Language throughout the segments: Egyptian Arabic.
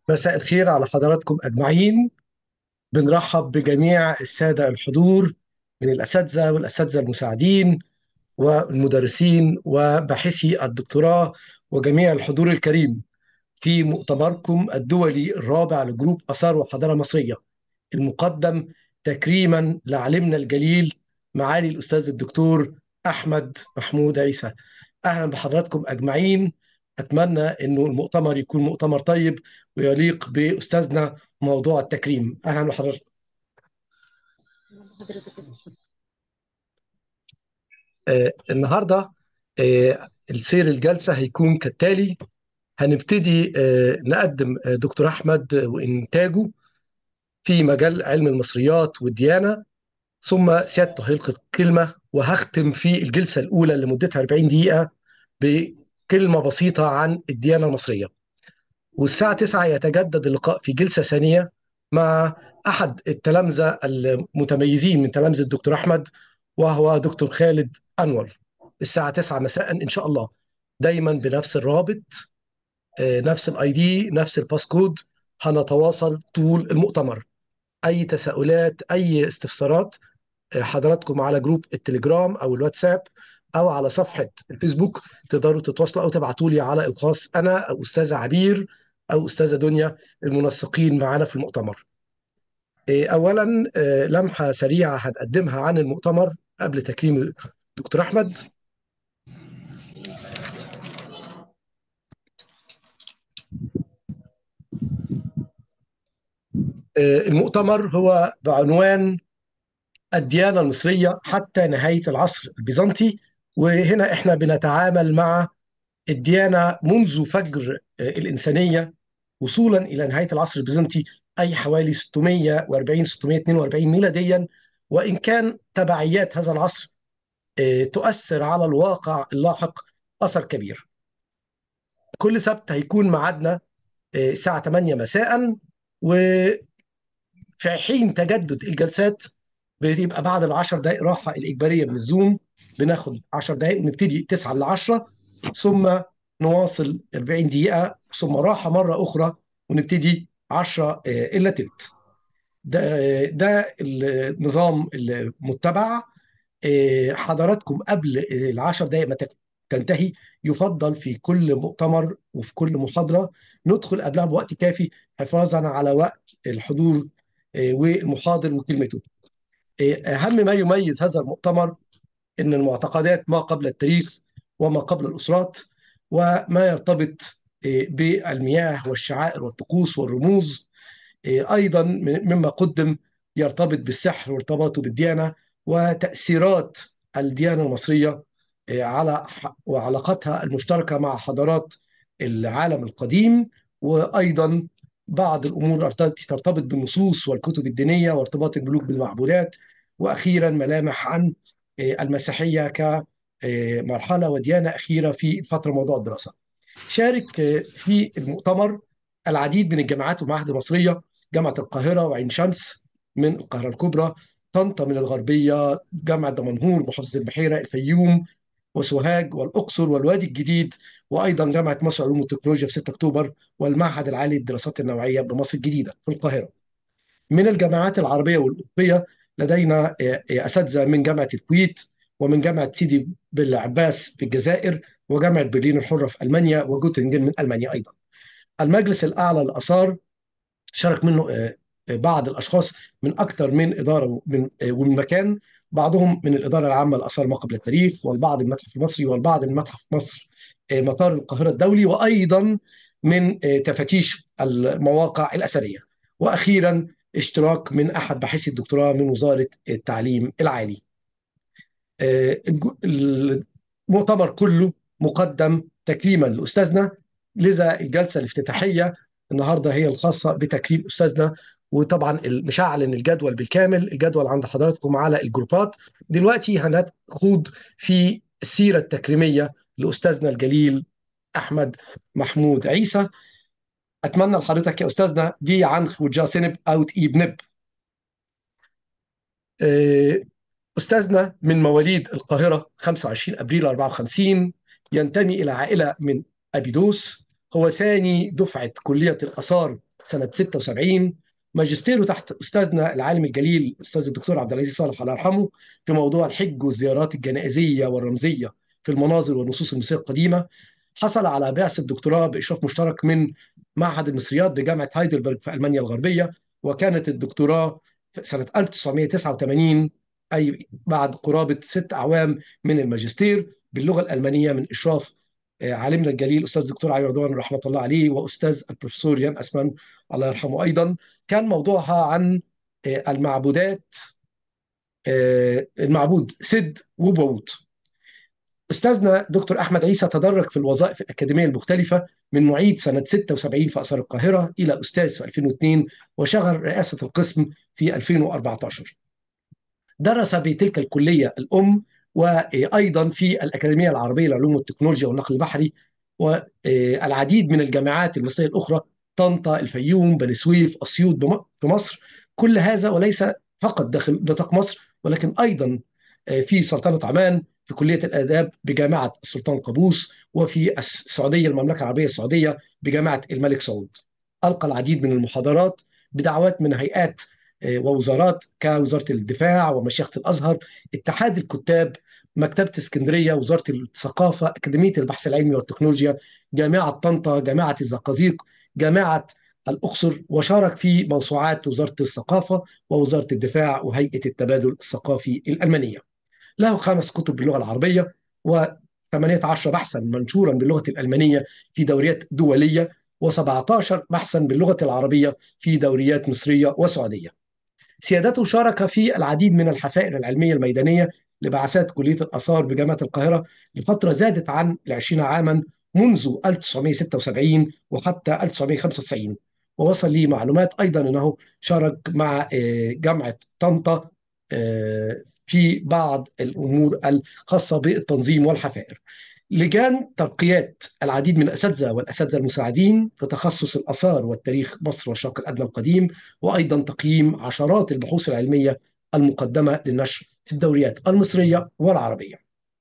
مساء الخير على حضراتكم أجمعين بنرحب بجميع السادة الحضور من الأساتذة والأساتذة المساعدين والمدرسين وباحثي الدكتوراه وجميع الحضور الكريم في مؤتمركم الدولي الرابع لجروب آثار وحضارة مصرية المقدم تكريما لعلمنا الجليل معالي الأستاذ الدكتور أحمد محمود عيسى أهلا بحضراتكم أجمعين أتمنى أنه المؤتمر يكون مؤتمر طيب ويليق بأستاذنا موضوع التكريم أهلا بحضرتك آه النهاردة آه السير الجلسة هيكون كالتالي هنبتدي آه نقدم آه دكتور أحمد وإنتاجه في مجال علم المصريات والديانة ثم سيادته هيلقي الكلمة وهختم في الجلسة الأولى اللي مدتها 40 دقيقة بكلمة بسيطة عن الديانة المصرية والساعة 9 يتجدد اللقاء في جلسة ثانية مع أحد التلامذة المتميزين من تلامذة الدكتور أحمد وهو دكتور خالد أنور الساعة 9 مساء إن شاء الله دايما بنفس الرابط نفس الاي دي نفس الباسكود هنتواصل طول المؤتمر اي تساؤلات اي استفسارات حضراتكم على جروب التليجرام او الواتساب او على صفحه الفيسبوك تقدروا تتواصلوا او تبعتوا لي على الخاص انا او استاذه عبير او استاذه دنيا المنسقين معانا في المؤتمر. اولا لمحه سريعه هنقدمها عن المؤتمر قبل تكريم دكتور احمد. المؤتمر هو بعنوان الديانة المصرية حتى نهاية العصر البيزنطي وهنا احنا بنتعامل مع الديانة منذ فجر الإنسانية وصولا إلى نهاية العصر البيزنطي أي حوالي 640 642 ميلاديا وإن كان تبعيات هذا العصر تؤثر على الواقع اللاحق أثر كبير كل سبت هيكون معادنا الساعة 8 مساء وفي حين تجدد الجلسات بيبقى بعد العشر دقائق راحة الإجبارية من الزوم بناخد 10 دقائق ونبتدي 9 ل 10 ثم نواصل 40 دقيقة ثم راحة مرة أخرى ونبتدي 10 إلا تلت ده ده النظام المتبع حضراتكم قبل العشر دقائق ما تنتهي يفضل في كل مؤتمر وفي كل محاضرة ندخل قبلها بوقت كافي حفاظا على وقت الحضور والمحاضر وكلمته أهم ما يميز هذا المؤتمر أن المعتقدات ما قبل التاريخ وما قبل الأسرات وما يرتبط بالمياه والشعائر والطقوس والرموز أيضا مما قدم يرتبط بالسحر وارتباطه بالديانة وتأثيرات الديانة المصرية على وعلاقتها المشتركة مع حضارات العالم القديم وأيضا بعض الأمور التي ترتبط بالنصوص والكتب الدينية وارتباط الملوك بالمعبودات وأخيرا ملامح عن المسيحية كمرحلة وديانة أخيرة في فترة موضوع الدراسة شارك في المؤتمر العديد من الجامعات والمعاهد المصرية جامعة القاهرة وعين شمس من القاهرة الكبرى طنطا من الغربية جامعة دمنهور محافظة البحيرة الفيوم وسوهاج والأقصر والوادي الجديد وأيضا جامعة مصر علوم والتكنولوجيا في 6 أكتوبر والمعهد العالي للدراسات النوعية بمصر الجديدة في القاهرة من الجامعات العربية والأوروبية لدينا أساتذة من جامعة الكويت ومن جامعة سيدي بالعباس في الجزائر وجامعة برلين الحرة في ألمانيا وجوتنجن من ألمانيا أيضا المجلس الأعلى للآثار شارك منه بعض الاشخاص من اكثر من اداره من ومن مكان بعضهم من الاداره العامه لاثار ما قبل التاريخ والبعض من المتحف المصري والبعض من متحف مصر مطار القاهره الدولي وايضا من تفتيش المواقع الاثريه واخيرا اشتراك من احد باحثي الدكتوراه من وزاره التعليم العالي المؤتمر كله مقدم تكريما لاستاذنا لذا الجلسه الافتتاحيه النهارده هي الخاصه بتكريم استاذنا وطبعا مش هعلن الجدول بالكامل الجدول عند حضراتكم على الجروبات دلوقتي هنخوض في السيره التكريميه لاستاذنا الجليل احمد محمود عيسى اتمنى لحضرتك يا استاذنا دي عن وجا سنب اوت اي بنب استاذنا من مواليد القاهره 25 ابريل 54 ينتمي الى عائله من ابيدوس هو ثاني دفعه كليه الاثار سنة 76 ماجستيره تحت أستاذنا العالم الجليل الأستاذ الدكتور عبد العزيز صالح الله يرحمه في موضوع الحج والزيارات الجنائزية والرمزية في المناظر والنصوص المصرية القديمة حصل على بعثة دكتوراه بإشراف مشترك من معهد المصريات بجامعة هايدلبرج في ألمانيا الغربية وكانت الدكتوراه في سنة 1989 أي بعد قرابة ست أعوام من الماجستير باللغة الألمانية من إشراف عالمنا الجليل أستاذ دكتور علي رضوان رحمة الله عليه وأستاذ البروفيسور يان أسمان الله يرحمه أيضا كان موضوعها عن المعبودات المعبود سد وبوت استاذنا دكتور احمد عيسى تدرج في الوظائف الاكاديميه المختلفه من معيد سنه 76 في اثار القاهره الى استاذ في 2002 وشغل رئاسه القسم في 2014 درس بتلك الكليه الام وايضا في الاكاديميه العربيه للعلوم والتكنولوجيا والنقل البحري والعديد من الجامعات المصريه الاخرى طنطا الفيوم بني سويف اسيوط في مصر كل هذا وليس فقط داخل نطاق مصر ولكن ايضا في سلطنه عمان في كليه الاداب بجامعه السلطان قابوس وفي السعوديه المملكه العربيه السعوديه بجامعه الملك سعود. القى العديد من المحاضرات بدعوات من هيئات ووزارات كوزاره الدفاع ومشيخه الازهر، اتحاد الكتاب، مكتبه اسكندريه، وزاره الثقافه، اكاديميه البحث العلمي والتكنولوجيا، جامعه طنطا، جامعه الزقازيق، جامعه الاقصر وشارك في موسوعات وزاره الثقافه ووزاره الدفاع وهيئه التبادل الثقافي الالمانيه. له خمس كتب باللغه العربيه و18 بحثا منشورا باللغه الالمانيه في دوريات دوليه و17 بحثا باللغه العربيه في دوريات مصريه وسعوديه. سيادته شارك في العديد من الحفائر العلميه الميدانيه لبعثات كليه الاثار بجامعه القاهره لفتره زادت عن 20 عاما منذ 1976 وحتى 1995 ووصل لي معلومات ايضا انه شارك مع جامعه طنطا في بعض الامور الخاصه بالتنظيم والحفائر. لجان ترقيات العديد من الاساتذه والاساتذه المساعدين في تخصص الاثار والتاريخ مصر والشرق الادنى القديم وايضا تقييم عشرات البحوث العلميه المقدمه للنشر في الدوريات المصريه والعربيه.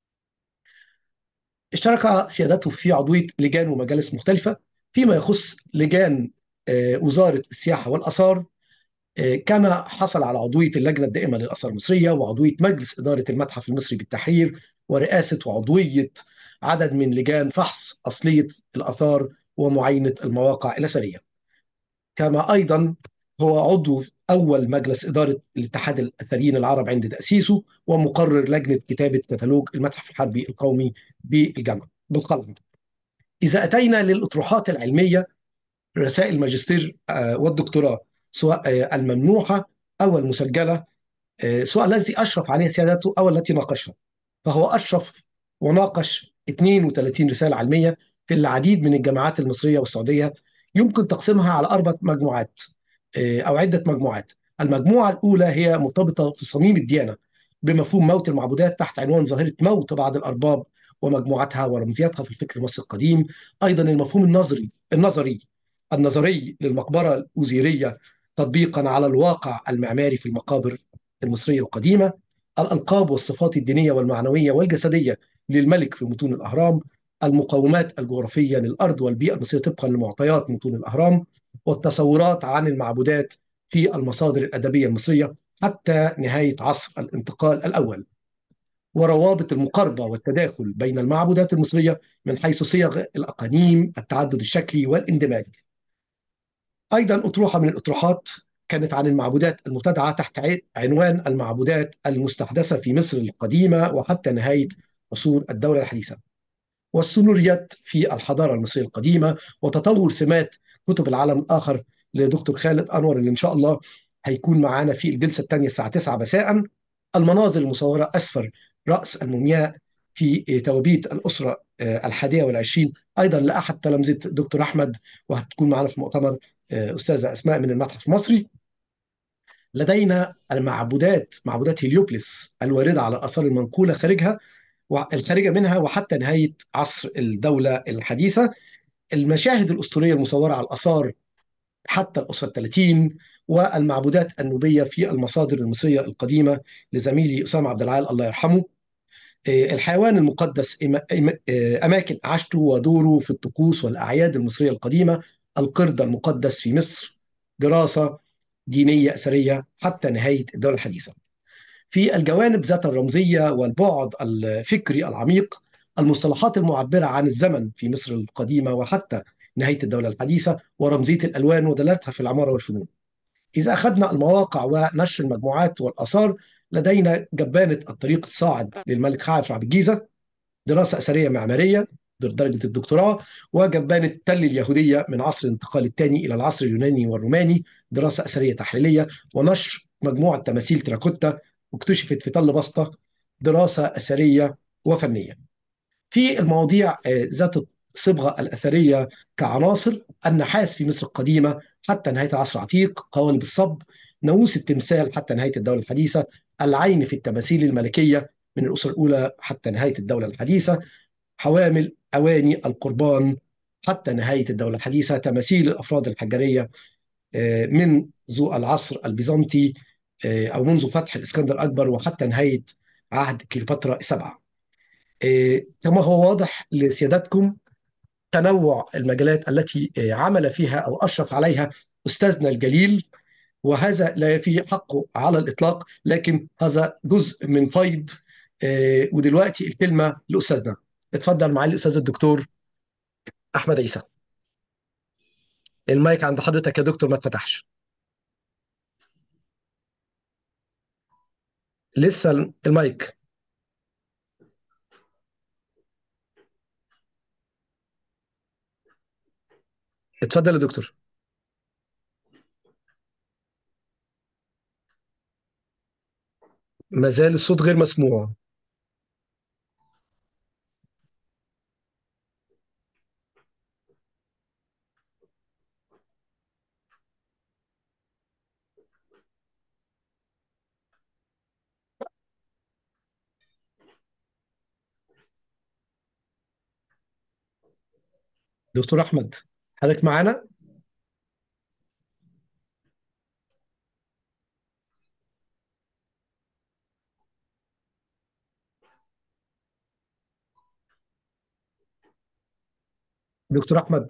اشترك سيادته في عضويه لجان ومجالس مختلفه فيما يخص لجان وزاره السياحه والاثار كان حصل على عضوية اللجنة الدائمة للآثار المصرية وعضوية مجلس إدارة المتحف المصري بالتحرير ورئاسة وعضوية عدد من لجان فحص أصلية الآثار ومعاينة المواقع الأثرية كما أيضا هو عضو أول مجلس إدارة الاتحاد الأثريين العرب عند تأسيسه ومقرر لجنة كتابة كتالوج المتحف الحربي القومي بالجامعة بالقلم إذا أتينا للأطروحات العلمية رسائل الماجستير والدكتوراه سواء الممنوحة أو المسجلة سواء التي أشرف عليها سيادته أو التي ناقشها فهو أشرف وناقش 32 رسالة علمية في العديد من الجامعات المصرية والسعودية يمكن تقسيمها على أربع مجموعات أو عدة مجموعات المجموعة الأولى هي مرتبطة في صميم الديانة بمفهوم موت المعبودات تحت عنوان ظاهرة موت بعض الأرباب ومجموعتها ورمزياتها في الفكر المصري القديم أيضا المفهوم النظري النظري النظري للمقبرة الأوزيرية تطبيقا على الواقع المعماري في المقابر المصرية القديمة الألقاب والصفات الدينية والمعنوية والجسدية للملك في متون الأهرام المقومات الجغرافية للأرض والبيئة المصرية طبقا لمعطيات متون الأهرام والتصورات عن المعبودات في المصادر الأدبية المصرية حتى نهاية عصر الانتقال الأول وروابط المقاربة والتداخل بين المعبودات المصرية من حيث صيغ الأقانيم التعدد الشكلي والاندماج ايضا اطروحه من الاطروحات كانت عن المعبودات المبتدعه تحت عنوان المعبودات المستحدثه في مصر القديمه وحتى نهايه عصور الدوله الحديثه. والسنوريات في الحضاره المصريه القديمه وتطور سمات كتب العالم الاخر لدكتور خالد انور اللي ان شاء الله هيكون معانا في الجلسه الثانيه الساعه 9 مساء. المناظر المصوره اسفل راس المومياء في توابيت الاسره الحادية والعشرين أيضا لأحد تلامذة دكتور أحمد وهتكون معنا في المؤتمر أستاذة أسماء من المتحف المصري لدينا المعبودات معبودات هيليوبلس الواردة على الآثار المنقولة خارجها والخارجة منها وحتى نهاية عصر الدولة الحديثة المشاهد الأسطورية المصورة على الآثار حتى الأسرة الثلاثين والمعبودات النوبية في المصادر المصرية القديمة لزميلي أسامة عبد العال الله يرحمه الحيوان المقدس أماكن عاشته ودوره في الطقوس والأعياد المصرية القديمة القرد المقدس في مصر دراسة دينية أثرية حتى نهاية الدولة الحديثة في الجوانب ذات الرمزية والبعد الفكري العميق المصطلحات المعبرة عن الزمن في مصر القديمة وحتى نهاية الدولة الحديثة ورمزية الألوان ودلالتها في العمارة والفنون إذا أخذنا المواقع ونشر المجموعات والآثار لدينا جبانة الطريق الصاعد للملك خلف عبد الجيزة دراسة أثرية معمارية درجة الدكتوراه وجبانة تل اليهودية من عصر الانتقال الثاني إلى العصر اليوناني والروماني دراسة أثرية تحليلية ونشر مجموعة تماثيل تراكوتا اكتشفت في تل بسطة دراسة أثرية وفنية في المواضيع آه، ذات الصبغة الأثرية كعناصر النحاس في مصر القديمة حتى نهاية العصر العتيق قوالب الصب ناموس التمثال حتى نهاية الدولة الحديثة العين في التماثيل الملكية من الأسرة الأولى حتى نهاية الدولة الحديثة حوامل أواني القربان حتى نهاية الدولة الحديثة تماثيل الأفراد الحجرية آه، منذ العصر البيزنطي آه، أو منذ فتح الإسكندر الأكبر وحتى نهاية عهد كليوباترا السبعة آه، كما هو واضح لسيادتكم تنوع المجالات التي عمل فيها أو أشرف عليها أستاذنا الجليل وهذا لا في حقه على الإطلاق لكن هذا جزء من فيض ودلوقتي الكلمة لأستاذنا اتفضل معالي الأستاذ الدكتور أحمد عيسى المايك عند حضرتك يا دكتور ما اتفتحش لسه المايك اتفضل يا دكتور ما زال الصوت غير مسموع دكتور أحمد حضرتك معانا دكتور أحمد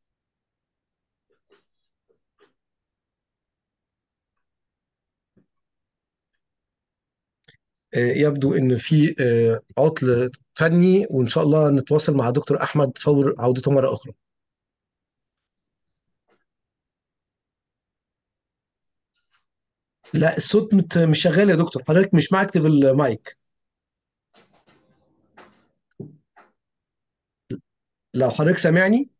آه، يبدو ان في آه، عطل فني وان شاء الله نتواصل مع دكتور احمد فور عودته مره اخرى لا الصوت مت- مش شغال يا دكتور حضرتك مش معاك اكتف المايك لو حضرتك سامعني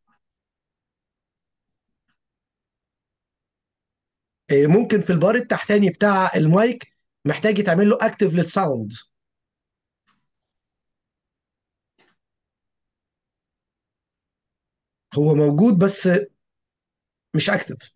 آه، ممكن في البار التحتاني بتاع المايك محتاج تعمل له اكتف للساوند هو موجود بس مش اكتف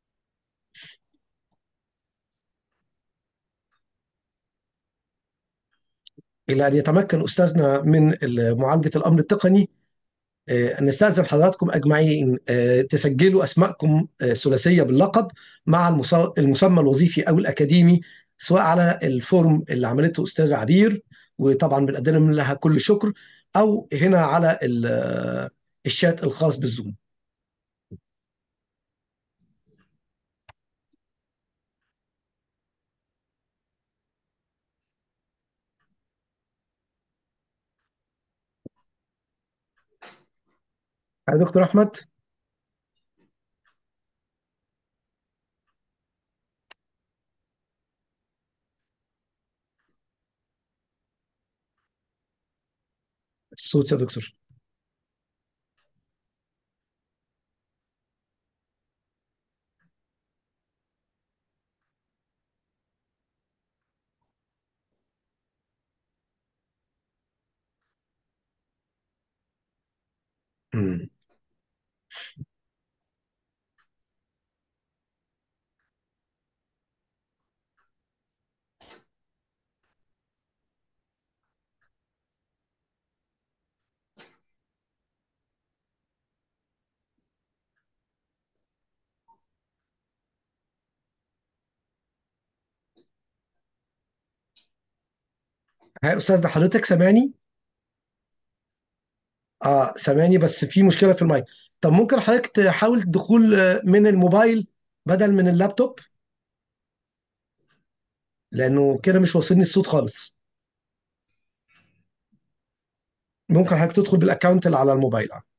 الى ان يتمكن استاذنا من معالجه الامر التقني آه، نستأذن حضراتكم أجمعين آه، تسجلوا أسماءكم آه، ثلاثية باللقب مع المسا- المسمى الوظيفي أو الأكاديمي سواء على الفورم اللي عملته أستاذة عبير وطبعا بنقدم لها كل شكر أو هنا على ال- آه، الشات الخاص بالزوم يا دكتور أحمد الصوت يا دكتور مم. ها أستاذ ده حضرتك سامعني اه سامعني بس في مشكلة في المايك طب ممكن حضرتك تحاول الدخول آه، من الموبايل بدل من اللابتوب لأنه كده مش واصلني الصوت خالص ممكن حضرتك تدخل بالاكونت اللي على الموبايل آه.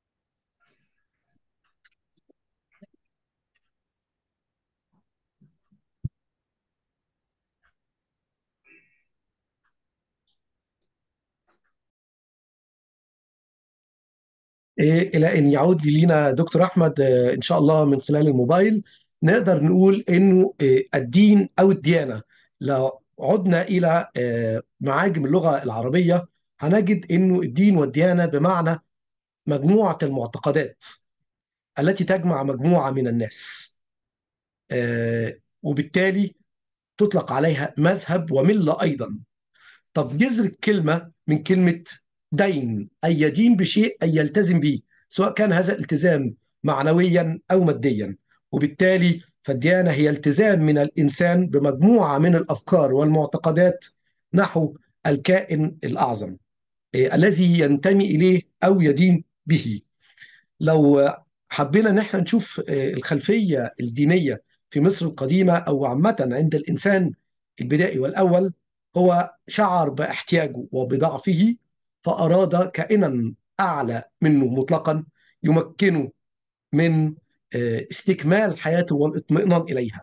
إيه إلى أن يعود لينا دكتور أحمد آه، إن شاء الله من خلال الموبايل نقدر نقول إنه آه، الدين أو الديانة لو عدنا إلى آه، معاجم اللغة العربية هنجد إنه الدين والديانة بمعنى مجموعة المعتقدات التي تجمع مجموعة من الناس آه، وبالتالي تطلق عليها مذهب وملة أيضا طب جذر الكلمة من كلمة دين أي يدين بشيء أي يلتزم به سواء كان هذا الالتزام معنويا أو ماديا وبالتالي فالديانة هي التزام من الإنسان بمجموعة من الأفكار والمعتقدات نحو الكائن الأعظم إيه، الذي ينتمي إليه أو يدين به لو حبينا ان احنا نشوف آه، الخلفيه الدينيه في مصر القديمه او عامه عند الانسان البدائي والاول هو شعر باحتياجه وبضعفه فاراد كائنا اعلى منه مطلقا يمكنه من آه، استكمال حياته والاطمئنان اليها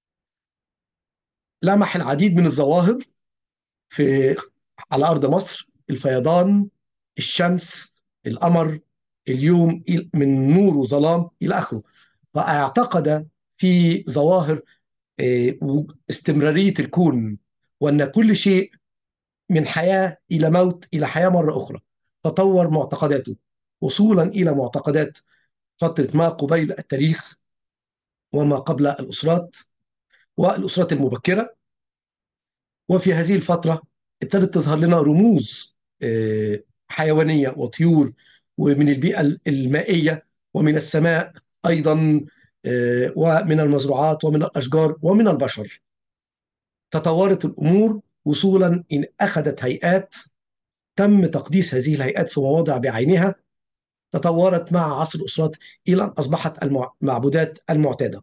لمح العديد من الظواهر في على ارض مصر الفيضان الشمس القمر اليوم من نور وظلام الى اخره فاعتقد في ظواهر آه، استمراريه الكون وان كل شيء من حياه الى موت الى حياه مره اخرى فطور معتقداته وصولا الى معتقدات فتره ما قبيل التاريخ وما قبل الاسرات والاسرات المبكره وفي هذه الفتره ابتدت تظهر لنا رموز آه، حيوانيه وطيور ومن البيئه المائيه ومن السماء ايضا آه، ومن المزروعات ومن الاشجار ومن البشر تطورت الامور وصولا ان اخذت هيئات تم تقديس هذه الهيئات في مواضع بعينها تطورت مع عصر الاسرات الى ان اصبحت المعبودات المعتاده.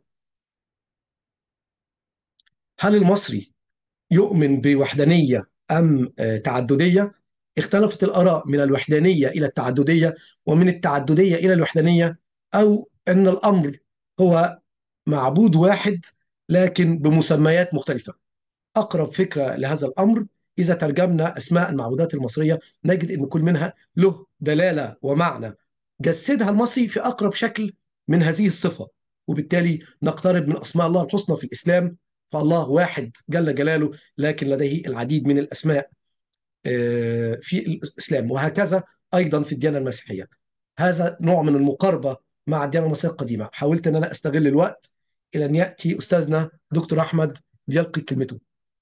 هل المصري يؤمن بوحدانيه ام آه، تعدديه؟ اختلفت الاراء من الوحدانيه الى التعدديه ومن التعدديه الى الوحدانيه او ان الامر هو معبود واحد لكن بمسميات مختلفه. اقرب فكره لهذا الامر اذا ترجمنا اسماء المعبودات المصريه نجد ان كل منها له دلاله ومعنى جسدها المصري في اقرب شكل من هذه الصفه وبالتالي نقترب من اسماء الله الحسنى في الاسلام فالله واحد جل جلاله لكن لديه العديد من الاسماء آه، في الاسلام وهكذا ايضا في الديانه المسيحيه هذا نوع من المقاربه مع الديانه المصريه القديمه حاولت ان انا استغل الوقت الى ان ياتي استاذنا دكتور احمد ليلقي كلمته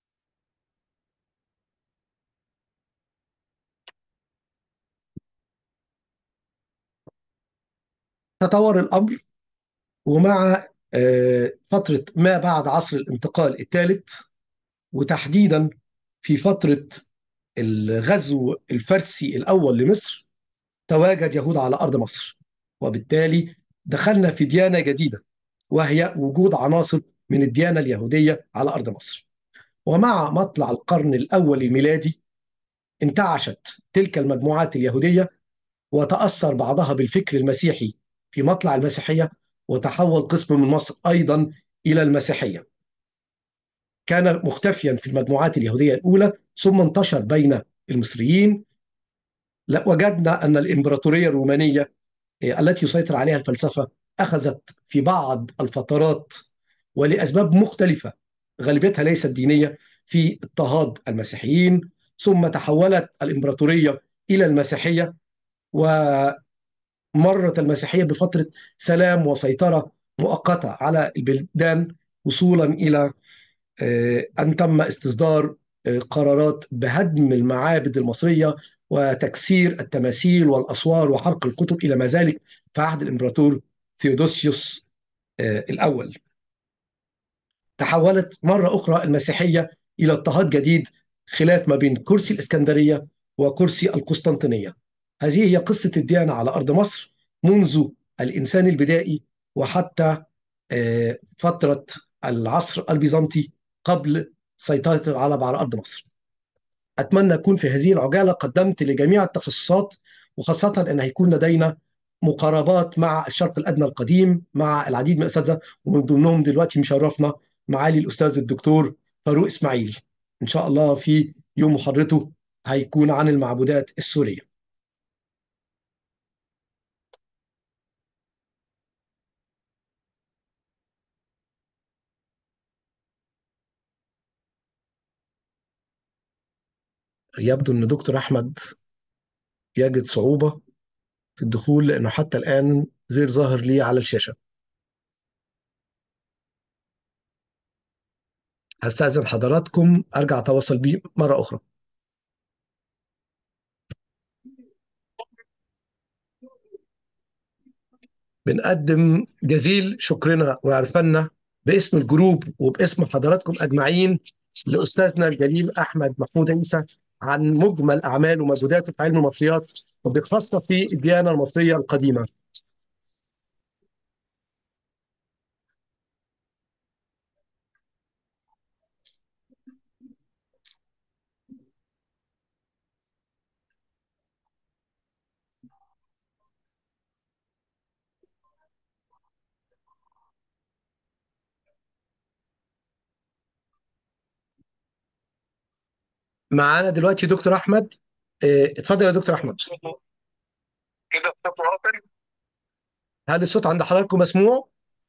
تطور الامر ومع آه، فتره ما بعد عصر الانتقال الثالث وتحديدا في فتره الغزو الفارسي الاول لمصر تواجد يهود على ارض مصر وبالتالي دخلنا في ديانه جديده وهي وجود عناصر من الديانه اليهوديه على ارض مصر ومع مطلع القرن الاول الميلادي انتعشت تلك المجموعات اليهوديه وتاثر بعضها بالفكر المسيحي في مطلع المسيحيه وتحول قسم من مصر ايضا الى المسيحيه. كان مختفيا في المجموعات اليهوديه الاولى ثم انتشر بين المصريين وجدنا ان الامبراطوريه الرومانيه آه، التي يسيطر عليها الفلسفه اخذت في بعض الفترات ولاسباب مختلفه غالبيتها ليست دينيه في اضطهاد المسيحيين ثم تحولت الامبراطوريه الى المسيحيه ومرت المسيحيه بفتره سلام وسيطره مؤقته على البلدان وصولا الى آه، ان تم استصدار آه، قرارات بهدم المعابد المصريه وتكسير التماثيل والاسوار وحرق الكتب الى ما ذلك في عهد الامبراطور ثيودوسيوس آه، الاول. تحولت مره اخرى المسيحيه الى اضطهاد جديد خلاف ما بين كرسي الاسكندريه وكرسي القسطنطينيه. هذه هي قصة الديانة على أرض مصر منذ الإنسان البدائي وحتى آه، فترة العصر البيزنطي قبل سيطرة العرب على أرض مصر أتمنى أكون في هذه العجالة قدمت لجميع التخصصات وخاصة أن هيكون لدينا مقاربات مع الشرق الأدنى القديم مع العديد من الأساتذة ومن ضمنهم دلوقتي مشرفنا معالي الأستاذ الدكتور فاروق إسماعيل إن شاء الله في يوم محاضرته هيكون عن المعبودات السورية يبدو أن دكتور أحمد يجد صعوبة في الدخول لأنه حتى الآن غير ظاهر لي على الشاشة هستأذن حضراتكم أرجع أتواصل بيه مرة أخرى بنقدم جزيل شكرنا وعرفنا باسم الجروب وباسم حضراتكم أجمعين لأستاذنا الجليل أحمد محمود عيسى عن مجمل أعمال ومجهوداته في علم المصريات وبخاصة في الديانة المصرية القديمة معانا دلوقتي دكتور أحمد اه، اتفضل يا دكتور أحمد كده الصوت واضح هل الصوت عند حضراتكم مسموع؟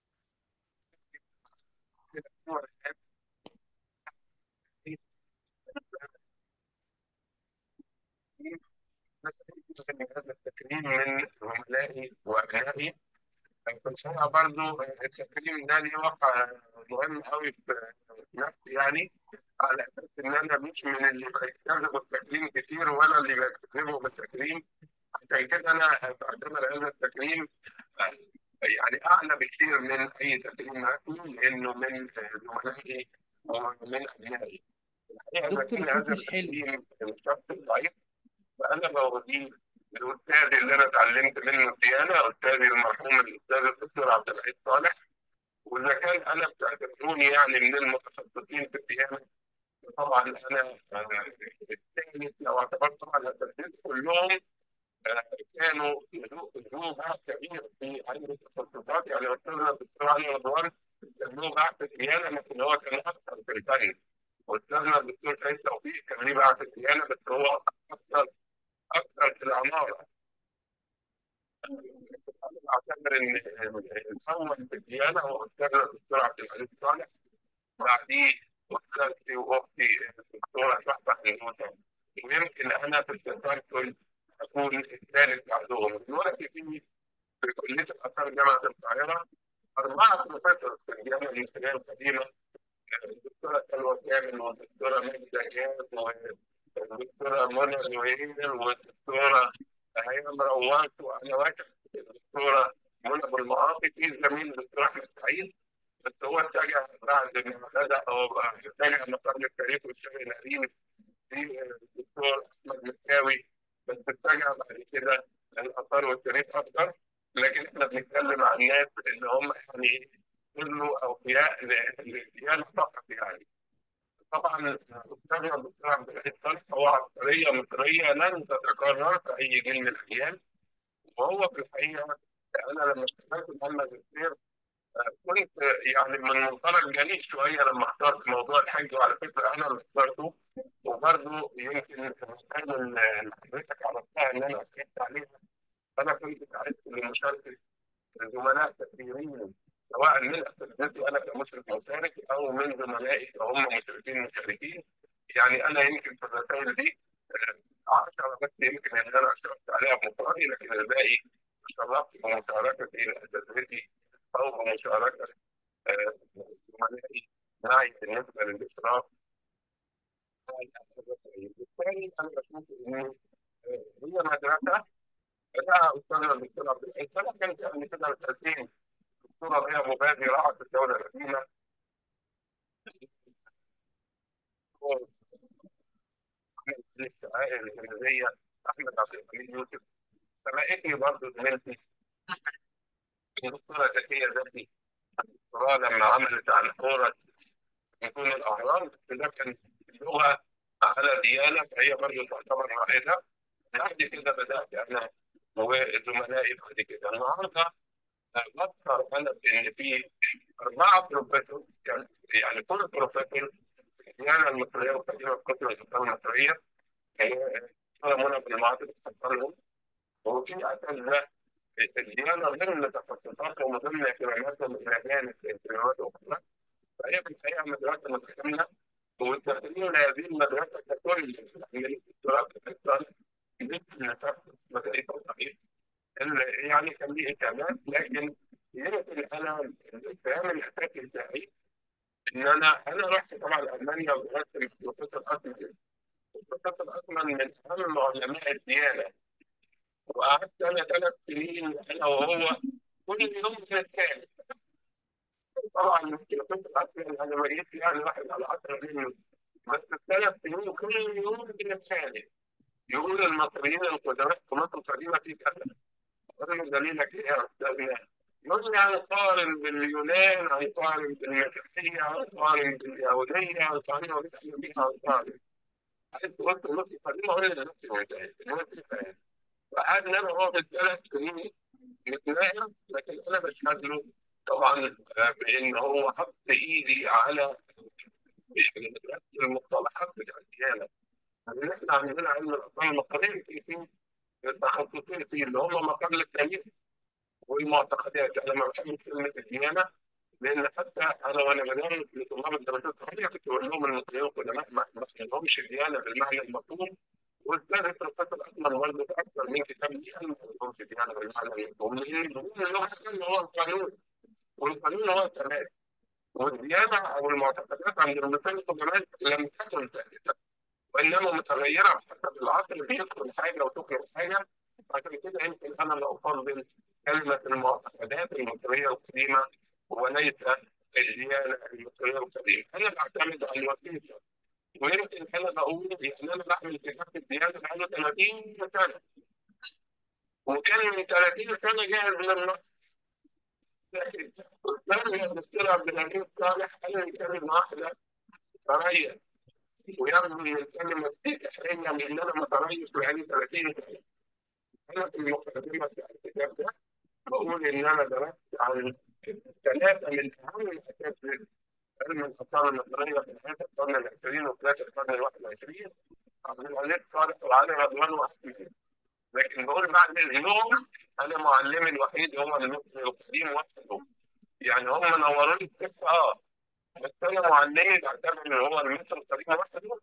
هذا التكريم من زملائي وابنائي كنت انا برضو التكريم ده ليه وقع مهم قوي في نفسي يعني على اساس ان انا مش من اللي بيكتسبوا التكريم كتير ولا اللي بيكتسبوا بالتكريم عشان كده انا بعتبر هذا التكريم يعني اعلى بكثير من اي تكريم رسمي لانه من زملائي ومن ابنائي الحقيقه دكتور لكن الصوت هذا مش حلو التكريم الشخص الضعيف فانا بوديه الاستاذ اللي انا اتعلمت منه الديانه استاذي المرحوم الاستاذ الدكتور عبد العزيز صالح واذا كان انا بتعتبروني يعني من المتخصصين في الديانه طبعا انا آه، الثالث لو اعتبرت طبعا الاساتذه كلهم آه، كانوا ذو ذو باع كبير في علم التخصصات يعني استاذنا الدكتور علي رضوان كان له باع في الديانه لكن هو كان اكثر في الفن واستاذنا الدكتور سيد توفيق كان ليه باع في الديانه بس هو اكثر اكثر في العماره اعتبر ان الاول في الديانه هو استاذنا الدكتور عبد العزيز صالح بعديه استاذتي واختي الدكتوره شحبه حنوته ويمكن انا في التسلسل اكون الثالث بعدهم دلوقتي في في كليه الاثار جامعه القاهره اربعه بروفيسور في الجامعه المصريه القديمه الدكتوره سلوى كامل والدكتوره مجدة جاد والدكتوره منى نوير والدكتوره هيام رواس وانا واثق الدكتوره منى ابو المعاطي في زميل الدكتور احمد سعيد بس هو اتجه بعد ما بدا هو بقى اتجه مقام التاريخ والشغل القديم في الدكتور احمد مكاوي بس اتجه بعد كده للاثار والتاريخ اكتر لكن احنا بنتكلم عن ناس اللي هم يعني ايه كله اوفياء للديانه فقط يعني طبعا استاذنا الدكتور عبد العزيز صالح هو عبقريه مصريه لن تتكرر في اي جيل من الاجيال وهو في الحقيقه انا لما اشتغلت مع الماجستير كنت يعني من منطلق جميل شويه لما اخترت موضوع الحج وعلى فكره انا اللي اخترته وبرضه يمكن المسائل اللي حضرتك عرفتها ان انا اسئلت عليها انا كنت سعدت لمشاركه زملاء كثيرين سواء من اساتذتي انا كمشرف مشارك او من زملائي كهم مشرفين مشاركين يعني انا يمكن في الرسائل دي 10 بس يمكن ان انا اشرفت عليها بمفردي لكن الباقي شرفت بمشاركه اساتذتي او بمشاركه آه، زملائي معي بالنسبه للاشراف بالتالي انا بشوف ان آه، هي مدرسه بداها استاذنا الدكتور عبد الحي سنه كانت قبل كده بسنتين الدكتوره هي مبادي راحت في الدوله القديمه احمد الشعائر الجنوبيه احمد عبد الحميد يوسف سبقتني برضه زميلتي الدكتوره زكيه زكي الدكتوراه لما عملت عن حوره يكون الاهرام بس ده كان لغه على ديانه فهي برضه تعتبر رائده بعد كده بدات انا وزملائي بعد كده النهارده بذكر انا ان في اربعه بروفيسور كان يعني كل بروفيسور في الديانه المصريه وقديمه الكتب الاسلام المصريه دكتوره منى بن المعاطي بتفصلهم وفي اساتذه الديانه ضمن تخصصاتهم وضمن اهتماماتهم الى جانب اهتمامات اخرى فهي في الحقيقه مدرسه متكامله وتقديم هذه المدرسه ككل من الدكتوراه بتحصل مثل نفس مدارس صحيح يعني كان ليه اهتمامات لكن يمكن انا الفهم الاساسي بتاعي ان انا انا رحت طبعا المانيا ودرست البروفيسور اسمن البروفيسور اسمن من اهم علماء الديانه وقعدت انا ثلاث سنين انا وهو كل يوم بنتكلم طبعا البروفيسور اسمن انا ما جيت يعني واحد على 10 منه بس الثلاث سنين كل يوم بنتكلم يقول المصريين القدماء في مصر القديمه في كذا الراجل دليلك ايه يا استاذنا؟ يقول لي هنقارن باليونان هنقارن بالمسيحيه هنقارن باليهوديه هنقارن وبيسال بيها هنقارن عايز تقول نص القديمه اقول لنفسي ممتاز نفسي فاهم وقعدنا انا وهو في الثلاث سنين نتناقش لكن انا بشهد له طبعا بان هو حط ايدي على المصطلحات بتاع الديانه يعني احنا عندنا علم الاطفال المقالين في في تخصصين فيه اللي هم مقال التاريخ والمعتقدات انا ما بحبش كلمه الديانه لان حتى انا وانا بدرس لطلاب الدراسات الصحيه كنت بقول لهم المصريين القدماء ما لهمش الديانه بالمعنى المطلوب واستاذ البروفيسور اكمل برضه في اكثر من كتاب لي ما لهمش الديانه بالمعنى المطلوب لان بيقول ان هو القانون والقانون هو الثبات والديانه او المعتقدات عند المصريين القدماء لم تكن ثابته وانما متغيره حسب العصر بيدخل حاجه وتخرج حاجه عشان كده يمكن انا لا افضل كلمه المعتقدات المصريه القديمه وليس الديانه المصريه القديمه انا بعتمد على الوثيقه ويمكن انا بقول يعني انا بعمل كتاب الديانه بقاله 30 سنه وكان من 30 سنه جاهز للنص لكن استاذ الدكتور عبد الحميد صالح قال لي كلمه واحده فريح ويرمي من الكلمة تحرية من إن أنا متريث بقالي 30 سنة. أنا في المقدمة بتاع الكتاب ده بقول إن أنا درست عن ثلاثة من أهم الأساتذة علم الآثار المصرية في نهاية القرن العشرين وبداية القرن الواحد والعشرين عبد العزيز صالح وعلي رضوان وأحمد لكن بقول بعد اليوم أنا معلمي الوحيد هو المصري القديم وحده يعني هم نوروا لي السكة أه بس انا معلمي بعتبر ان هو المصر القديم وحده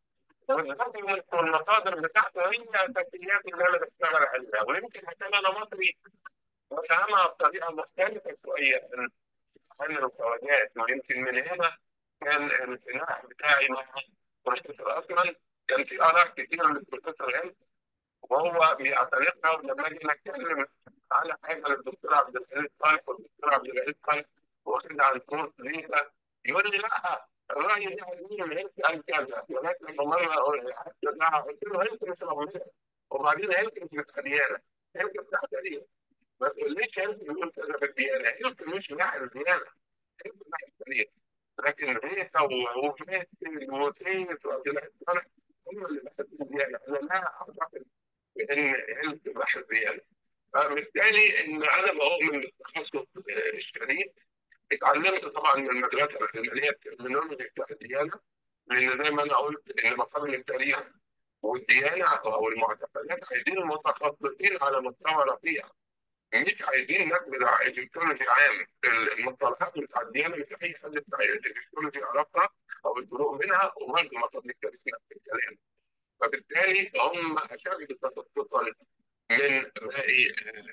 والمصادر بتاعته هي الاساسيات اللي انا بشتغل عليها ويمكن عشان انا مصري بفهمها بطريقه مختلفه شويه عن المفردات ويمكن من هنا كان الانفتاح بتاعي مع بروفيسور اكمل كان في اراء كتير من البروفيسور هند وهو بيعتنقها ولما اجي نتكلم على حاجه للدكتور عبد العزيز صالح والدكتور عبد العزيز صالح واخد عن كورس ليها يقول لي لا الراي ده مين انت قال كذا لغايه لما مره قلت له انت مش موجوده وبعدين انت مش بتخليانا انت بتاعت ايه؟ ما تقوليش انت بتقول كذا بالديانه انت مش ناحيه الديانه انت ناحيه التاريخ لكن هيك وفيت وكيف وعبد الحسن هم اللي بحثوا الديانه انا لا اعتقد بان انت بحث الديانه فبالتالي ان انا بؤمن بالتخصص الشريف اتعلمت طبعا من المدرسه اللي هي الترمينولوجي بتاع الديانه لان زي ما انا قلت ان مقام التاريخ والديانه او المعتقدات عايزين متخصصين على مستوى رفيع مش عايزين ناس بتاع ايجيبتولوجي عام المصطلحات بتاع الديانه مش اي حد بتاع ايجيبتولوجي يعرفها او الفروق منها وبرضه مصادر التاريخ نفس الكلام فبالتالي هم اشد تخصصا من باقي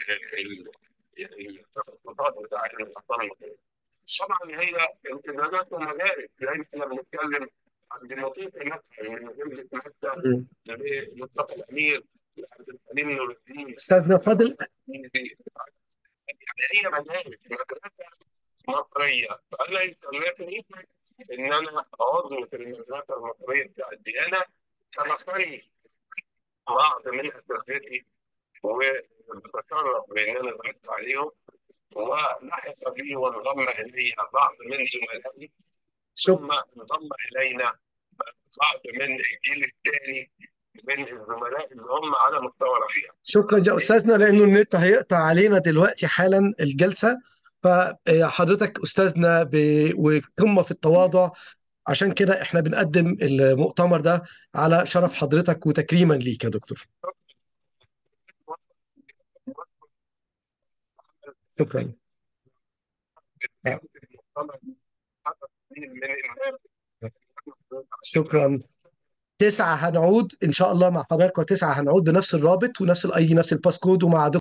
التخصصات بتاعت الاطفال المصريه طبعا هي امتدادات ومدارس يعني احنا بنتكلم عن ديمقراطيه نفسها من جمله مكه لمصطفى الامير لعبد الحليم نور الدين استاذنا فاضل يعني هي مدارس مدرسه مصريه فانا يسميتني ان انا عضو في المدرسه المصريه بتاع الديانه كمصري بعض من اساتذتي بتشرف باننا ضغطت عليهم ولحق بي وانضم الي بعض من زملائي شكرا ثم انضم الينا بعض من الجيل الثاني من الزملاء اللي هم على مستوى رفيع. شكرا يا استاذنا لانه النت هيقطع علينا دلوقتي حالا الجلسه فحضرتك استاذنا ب... وقمه في التواضع عشان كده احنا بنقدم المؤتمر ده على شرف حضرتك وتكريما ليك يا دكتور شكرا شكرا تسعة هنعود ان شاء الله مع حضرتك وتسعة هنعود بنفس الرابط ونفس الاي نفس الباسكود ومع